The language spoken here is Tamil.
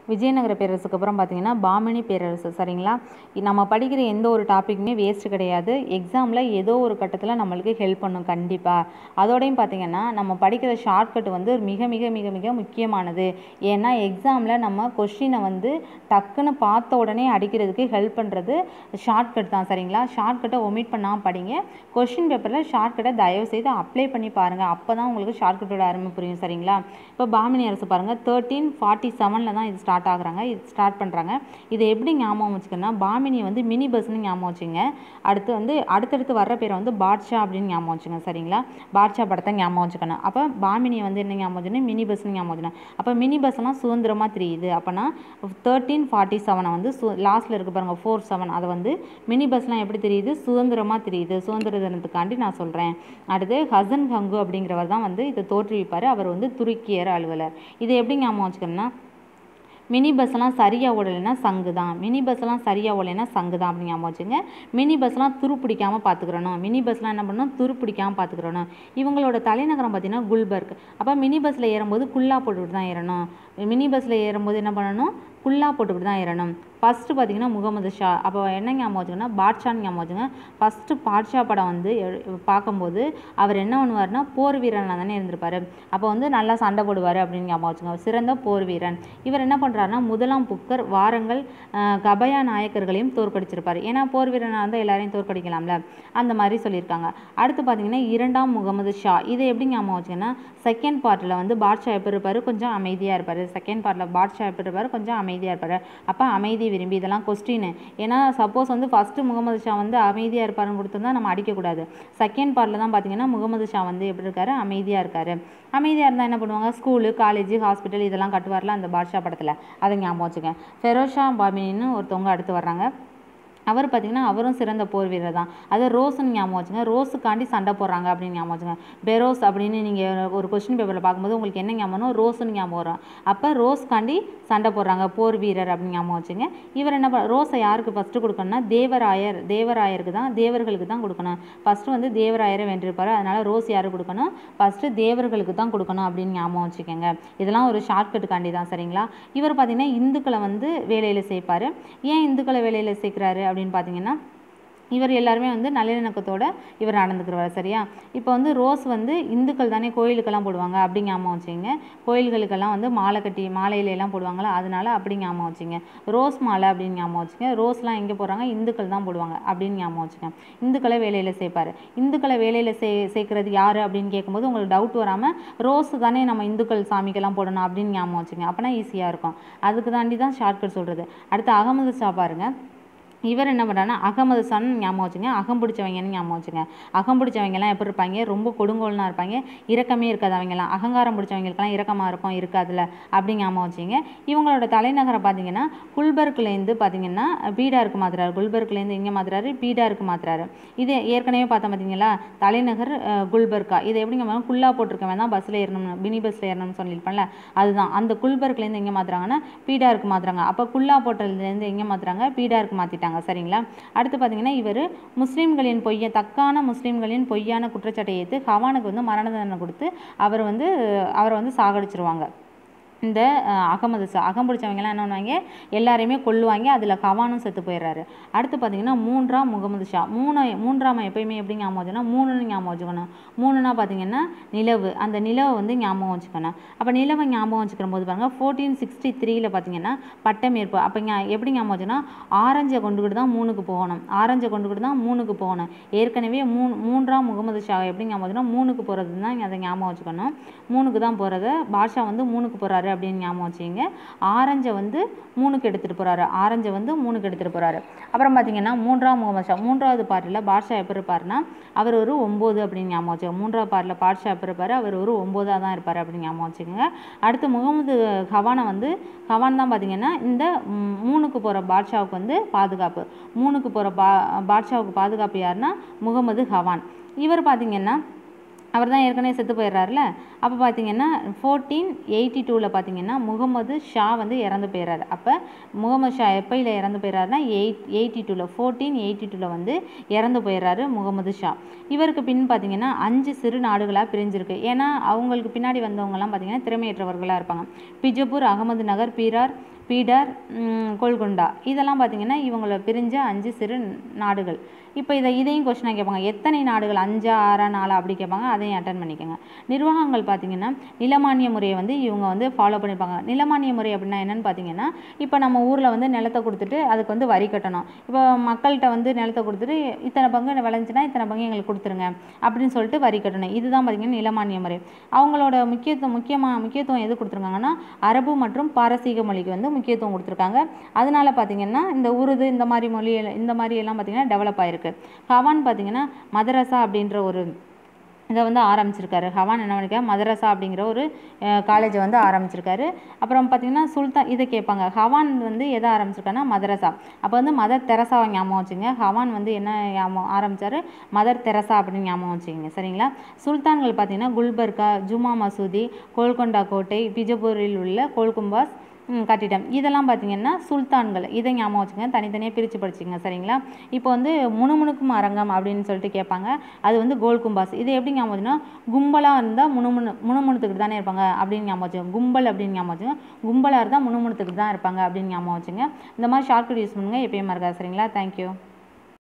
விஜயநகர பேரரசுக்கு அப்புறம் பார்த்தீங்கன்னா பாமினி பேரரசு சரிங்களா இ- நம்ம படிக்கிற எந்த ஒரு டாப்பிக்குமே வேஸ்ட் கிடையாது எக்ஸாமில் ஏதோ ஒரு கட்டத்தில் நம்மளுக்கு ஹெல்ப் பண்ணும் கண்டிப்பாக அதோடையும் பார்த்தீங்கன்னா நம்ம படிக்கிற ஷார்ட்கட் வந்து மிக மிக மிக மிக முக்கியமானது ஏன்னா எக்ஸாமில் நம்ம கொஷினை வந்து டக்குன்னு பார்த்த உடனே அடிக்கிறதுக்கு ஹெல்ப் பண்ணுறது ஷார்ட்கட் தான் சரிங்களா ஷார்ட்கட்டை ஒமிட் பண்ணாமல் படிங்க கொஷின் பேப்பரில் ஷார்ட்கட்டை தயவு செய்து அப்ளை பண்ணி பாருங்கள் அப்போ தான் உங்களுக்கு ஷார்ட்கட்டோட அருமை புரியும் சரிங்களா இப்போ பாமினி அரசு பாருங்கள் தேர்ட்டீன் ஃபார்ட்டி செவனில் தான் இது ஸ்டார்ட் ஆகுறாங்க இது ஸ்டார்ட் பண்ணுறாங்க இது எப்படி ஞாபகம் வச்சுக்கணும்னா பாமினி வந்து மினி பஸ்னு ஞாபகம் வச்சுங்க அடுத்து வந்து அடுத்தடுத்து வர்ற பேரை வந்து பாட்ஷா அப்படின்னு ஞாபகம் வச்சுங்க சரிங்களா பாட்ஷா படத்தை ஞாபகம் வச்சுக்கணும் அப்போ பாமினி வந்து என்ன ஞாபகம் வச்சுக்கணும் மினி பஸ்னு ஞாபகம் வச்சுக்கணும் அப்போ மினி பஸ்லாம் சுதந்திரமாக தெரியுது அப்போனா தேர்ட்டீன் ஃபார்ட்டி செவனை வந்து சு லாஸ்ட்டில் இருக்கு பாருங்கள் ஃபோர் செவன் அதை வந்து மினி பஸ்லாம் எப்படி தெரியுது சுதந்திரமாக தெரியுது சுதந்திர தினத்துக்காண்டி நான் சொல்கிறேன் அடுத்து ஹசன் ஹங்கு அப்படிங்கிறவர் தான் வந்து இதை தோற்றுவிப்பார் அவர் வந்து துருக்கியர் அலுவலர் இதை எப்படி ஞாபகம் வச்சுக்கணும்னா மினி பஸ்ஸெல்லாம் சரியாக ஓடலைன்னா சங்கு தான் மினி பஸ்ஸெல்லாம் சரியாக ஓடலைன்னா சங்கு தான் அப்படின்னு ஞாபகம் வச்சுங்க மினி பஸ்லாம் துரு பிடிக்காமல் பார்த்துக்கிறணும் மினி பஸ்லாம் என்ன பண்ணணும் துரு பிடிக்காமல் பார்த்துக்கிறணும் இவங்களோட தலைநகரம் பார்த்தீங்கன்னா குல்பர்க் அப்போ மினி பஸ்ஸில் ஏறும்போது குல்லா போட்டுக்கிட்டு தான் ஏறணும் மினி பஸ்ஸில் ஏறும்போது என்ன பண்ணணும் குல்லா போட்டுக்கிட்டு தான் ஏறணும் ஃபஸ்ட்டு பார்த்தீங்கன்னா முகமது ஷா அப்போ என்ன ஞாபகம் வச்சுக்கோன்னா பாட்ஷான்னு ஞாபகம் வச்சுங்க ஃபஸ்ட்டு பாட்ஷா படம் வந்து எ- பார்க்கும்போது அவர் என்ன பண்ணுவார்னா போர் வீரனாக தானே இருந்திருப்பார் அப்போ வந்து நல்லா சண்டை போடுவார் அப்படின்னு ஞாபகம் வச்சுங்க சிறந்த போர் வீரன் இவர் என்ன பண்ணுறாருனா முதலாம் புக்கர் வாரங்கள் அஹ், கபயா நாயக்கர்களையும் தோற்கடிச்சிருப்பார் ஏன்னா போர் வீரனாக இருந்தால் எல்லாரையும் தோற்கடிக்கலாம்ல அந்த மாதிரி சொல்லியிருக்காங்க அடுத்து பார்த்தீங்கன்னா இரண்டாம் முகமது ஷா இதை எப்படி ஞாபகம் வச்சுக்கன்னா செகண்ட் பார்ட்டில் வந்து பாட்ஷா எப்படி இருப்பார் கொஞ்சம் அமைதியாக இருப்பார் செகண்ட் பார்ட்டில் பாட்ஷா எப்படி இருப்பார் கொஞ்சம் அமைதியாக இருப்பார் அப்போ அமைதி விரும்பி இதெல்லாம் கொஸ்டின் ஏன்னா சப்போஸ் வந்து ஃபஸ்ட்டு முகமது ஷா வந்து அமைதியாக இருப்பாருன்னு கொடுத்துருந்தா நம்ம அடிக்கக்கூடாது செகண்ட் பார்ட்டில் தான் பார்த்தீங்கன்னா முகமது ஷா வந்து எப்படி இருக்காரு அமைதியாக இருக்காரு அமைதியாக இருந்தால் என்ன பண்ணுவாங்க ஸ்கூலு காலேஜ் ஹாஸ்பிட்டல் இதெல்லாம் கட்டுவார்ல அந்த பாட்ஷா படத்தில் அதை ஞாபகம் வச்சுக்க ஃபெரோஷா பாபின்னு ஒருத்தவங்க அடுத்து வர்றாங்க அவர் பார்த்தீங்கன்னா அவரும் சிறந்த போர் வீரர் தான் அது ரோஸ்ன்னு ஞாபகம் வச்சுங்க ரோஸுக்காண்டி சண்டை போடுறாங்க அப்படின்னு ஞாபகம் வச்சுங்க பெரோஸ் அப்படின்னு நீங்கள் ஒரு கொஸ்டின் பேப்பரில் பார்க்கும்போது உங்களுக்கு என்ன ஞாபகம் வரும்? ரோஸ்ன்னு ஞாபகம் வரும் அப்போ ரோஸ்காண்டி சண்டை போடுறாங்க போர் வீரர் அப்படின்னு ஞாபகம் வச்சுங்க இவர் என்ன ப- ரோஸை யாருக்கு ஃபஸ்ட்டு கொடுக்கணும்னா தேவராயர் தேவராயருக்கு தான் தேவர்களுக்கு தான் கொடுக்கணும் ஃபஸ்ட்டு வந்து தேவராயரை வென்றிருப்பார் அதனால் ரோஸ் யாருக்கு கொடுக்கணும் ஃபஸ்ட்டு தேவர்களுக்கு தான் கொடுக்கணும் அப்படின்னு ஞாபகம் வச்சுக்கோங்க இதெல்லாம் ஒரு ஷார்ட்கட்டுக்காண்டி தான் சரிங்களா இவர் பார்த்தீங்கன்னா இந்துக்களை வந்து வேலையில் சேர்ப்பார் ஏன் இந்துக்களை வேலையில் சேர்க்குறாரு அப்படின்னு பார்த்தீங்கன்னா இவர் எல்லாருமே வந்து நல்லிணக்கத்தோட இவர் நடந்துக்கிறவர் சரியா இப்போ வந்து ரோஸ் வந்து இந்துக்கள் தானே கோயிலுக்கெல்லாம் போடுவாங்க அப்படி ஞாபகம் வச்சுங்க கோயில்களுக்கெல்லாம் வந்து மாலை கட்டி மாலையில எல்லாம் போடுவாங்களா அதனால அப்படி ஞாபகம் வச்சுங்க ரோஸ் மாலை அப்படின்னு ஞாபகம் வச்சுங்க ரோஸ்லாம் எங்கே போடுறாங்க இந்துக்கள் தான் போடுவாங்க அப்படின்னு ஞாபகம் வச்சுங்க இந்துக்களை வேலையில் சேர்ப்பாரு இந்துக்களை வேலையில் சே சேர்க்கறது யார் அப்படின்னு கேட்கும்போது உங்களுக்கு டவுட் வராமல் ரோஸ் தானே நம்ம இந்துக்கள் சாமிக்கெல்லாம் போடணும் அப்படின்னு ஞாபகம் வச்சுங்க அப்போனா ஈஸியாக இருக்கும் அதுக்கு தாண்டி தான் ஷார்ட்கட் சொல்கிறது அடுத்து அகமது ஷா பாருங்க இவர் என்ன பண்ணுறாருன்னா அகமது சன் ஞாபகம் வச்சுங்க அகம் பிடிச்சவங்கன்னு ஞாபகம் வச்சுங்க அகம் பிடிச்சவங்கலாம் எப்படி இருப்பாங்க ரொம்ப கொடுங்கோலனா இருப்பாங்க இரக்கமே இருக்காது அவங்கெல்லாம் அகங்காரம் பிடிச்சவங்களுக்கெல்லாம் இரக்கமாக இருக்கும் இருக்காதுல்ல அப்படி ஞாபகம் வச்சுங்க இவங்களோட தலைநகரை பார்த்தீங்கன்னா குல்பர்க்லேருந்து பார்த்தீங்கன்னா பீடாருக்கு மாத்துறாரு குல்பர்க்லேருந்து இங்கே மாத்துறாரு பீடாருக்கு மாத்துறாரு இது ஏற்கனவே பார்த்தோம் பார்த்தீங்களா தலைநகர் அஹ், குல்பர்கா இதை எப்படிங்க பண்ணணும்? குல்லா போட்டிருக்கவன் தான் பஸ்ஸில் ஏறணும் மினி பஸ்ஸில் ஏறணும்னு சொல்லியிருப்பேன்ல அதுதான் அந்த குல்பர்க்லேருந்து எங்கே மாத்துறாங்கன்னா பீடாருக்கு மாத்துறாங்க அப்போ குல்லா போட்டதுலேருந்து எங்கே மாத்துறாங்க பீடாருக்கு மாற்றிட்டாங்க சரிங்களா அடுத்து பார்த்தீங்கன்னா இவர் முஸ்லீம்களின் பொய்ய தக்கான முஸ்லீம்களின் பொய்யான குற்றச்சாட்டை ஏற்று ஹவானுக்கு வந்து மரண தண்டனை கொடுத்து அவர் வந்து அவரை வந்து சாகடிச்சிருவாங்க இந்த அஹ், அகமது ஷா அகம் பிடிச்சவங்கலாம் என்ன பண்ணுவாங்க எல்லாரையுமே கொல்லுவாங்க அதில் கவானும் செத்து போயிடுறாரு அடுத்து பார்த்தீங்கன்னா மூன்றாம் முகமது ஷா மூணு மூன்றாம் எப்பயுமே எப்படி ஞாபகம் வச்சுக்கணும் மூணுன்னு ஞாபகம் வச்சுக்கணும் மூணுனா பார்த்தீங்கன்னா நிலவு அந்த நிலவை வந்து ஞாபகம் வச்சுக்கணும் அப்போ நிலவை ஞாபகம் வச்சுக்கிற போது பாருங்கள் ஃபோர்டீன் சிக்ஸ்டி த்ரீல பார்த்தீங்கன்னா பட்டமேற்பு அப்போ ஞா- எப்படி ஞாபகம் வச்சுன்னா ஆரஞ்சை கொண்டுக்கிட்டு தான் மூணுக்கு போகணும் ஆரஞ்சை கொண்டுக்கிட்டு தான் மூணுக்கு போகணும் ஏற்கனவே மூணு மூன்றாம் முகமது ஷா எப்படி ஞாபகம் வச்சுன்னா மூணுக்கு போகிறது தான் அதை ஞாபகம் வச்சுக்கணும் மூணுக்கு தான் போகிறத பாஷா வந்து மூணுக்கு போகிறாரு அப்படின்னு ஞாபகம் வச்சுங்க ஆரஞ்சை வந்து மூணுக்கு எடுத்துகிட்டு போகிறாரு ஆரஞ்சை வந்து மூணுக்கு எடுத்துகிட்டு போகிறாரு அப்புறம் பார்த்தீங்கன்னா மூன்றாம் முகமது ஷா மூன்றாவது பாட்டில் பாட்ஷா எப்படி இருப்பாருன்னா அவர் ஒரு ஒம்பது அப்படின்னு ஞாபகம் வச்சுக்கோங்க மூன்றாவது பாட்டில் பாட்ஷா எப்படி இருப்பார் அவர் ஒரு ஒம்போதாக தான் இருப்பார் அப்படின்னு ஞாபகம் வச்சுக்கோங்க அடுத்து முகமது ஹவானை வந்து ஹவான் தான் பார்த்தீங்கன்னா இந்த ம், மூணுக்கு போகிற பாட்ஷாவுக்கு வந்து பாதுகாப்பு மூணுக்கு போகிற பா பாட்ஷாவுக்கு பாதுகாப்பு யாருன்னா முகமது ஹவான் இவர் பார்த்தீங்கன்னா அவர் தான் ஏற்கனவே செத்து போயிடுறாருல அப்போ பார்த்தீங்கன்னா ஃபோர்டீன் எயிட்டி டூவில் பார்த்தீங்கன்னா முகமது ஷா வந்து இறந்து போயிடுறாரு அப்போ முகமது ஷா எப்பையில் இறந்து போயிடுறாருன்னா எயிட் எயிட்டி டூவில் ஃபோர்டீன் எயிட்டி டூவில் வந்து இறந்து போயிடுறாரு முகமது ஷா இவருக்கு பின் பார்த்தீங்கன்னா அஞ்சு சிறு நாடுகளாக பிரிஞ்சிருக்கு ஏன்னா அவங்களுக்கு பின்னாடி வந்தவங்கலாம் பார்த்தீங்கன்னா திறமையற்றவர்களாக இருப்பாங்க பிஜப்பூர் அகமது நகர் பீரார் பீடர் ம், கோல்கொண்டா இதெல்லாம் பார்த்தீங்கன்னா இவங்கள பிரிஞ்ச அஞ்சு சிறு நாடுகள் இப்போ இதை இதையும் கொஸ்டினாக கேட்பாங்க எத்தனை நாடுகள் அஞ்சா ஆறா நாலா அப்படி கேட்பாங்க அதையும் அட்டன் பண்ணிக்கோங்க நிர்வாகங்கள் பார்த்தீங்கன்னா நிலமானிய முறையை வந்து இவங்க வந்து ஃபாலோ பண்ணியிருப்பாங்க நிலமானிய முறை அப்படின்னா என்னன்னு பார்த்தீங்கன்னா இப்போ நம்ம ஊரில் வந்து நிலத்தை கொடுத்துட்டு அதுக்கு வந்து வரி கட்டணும் இப்போ மக்கள்கிட்ட வந்து நிலத்தை கொடுத்துட்டு இத்தனை பங்கு விளைஞ்சுன்னா இத்தனை பங்கு எங்களுக்கு கொடுத்துருங்க அப்படின்னு சொல்லிட்டு வரி கட்டணும் இதுதான் பார்த்தீங்கன்னா நிலமானிய முறை அவங்களோட முக்கியத்துவம் முக்கியமாக முக்கியத்துவம் எது கொடுத்துருக்காங்கன்னா அரபு மற்றும் பாரசீக மொழிக்கு வந்து முக்கியத்துவம் கொடுத்துருக்காங்க அதனால பார்த்தீங்கன்னா இந்த உருது இந்த மாதிரி மொழி இந்த மாதிரி எல்லாம் பார்த்தீங்கன்னா டெவலப் ஆயிருக்கு ஹவான் பார்த்தீங்கன்னா மதரசா அப்படின்ற ஒரு இதை வந்து ஆரம்பிச்சிருக்காரு ஹவான் என்ன பண்ணிருக்காரு மதரசா அப்படிங்கிற ஒரு காலேஜை வந்து ஆரம்பிச்சிருக்காரு அப்புறம் பார்த்தீங்கன்னா சுல்தான் இதை கேட்பாங்க ஹவான் வந்து எதை ஆரம்பிச்சிருக்காருன்னா மதரசா அப்போ வந்து மதர் தெரசாவை ஞாபகம் வச்சுங்க ஹவான் வந்து என்ன ஞாபகம் ஆரம்பிச்சாரு மதர் தெரசா அப்படின்னு ஞாபகம் வச்சுக்கோங்க சரிங்களா சுல்தான்கள் பார்த்தீங்கன்னா குல்பர்கா ஜுமா மசூதி கோல்கொண்டா கோட்டை பிஜப்பூரில் உள்ள கோல்கும்பாஸ் ம், கட்டிடம் இதெல்லாம் பார்த்தீங்கன்னா சுல்தான்கள் இதை ஞாபகம் வச்சுங்க தனித்தனியாக பிரித்து படிச்சுங்க சரிங்களா இப்போ வந்து முணுமுணுக்கும் அரங்கம் அப்படின்னு சொல்லிட்டு கேட்பாங்க அது வந்து கோல் கும்பாஸ் இது எப்படி ஞாபகம் வச்சுன்னா கும்பலாக இருந்தால் முணுமுணு முணுமுணுத்துக்கிட்டு தானே இருப்பாங்க அப்படின்னு ஞாபகம் வச்சுங்க கும்பல் அப்படின்னு ஞாபகம் வச்சுங்க கும்பலாக இருந்தால் முணுமுணுத்துக்கிட்டு தான் இருப்பாங்க அப்படின்னு ஞாபகம் வச்சுங்க இந்த மாதிரி ஷார்ட்கட் யூஸ் பண்ணுங்க எப்பயும் மறக்காது சரிங்களா தேங்க்யூ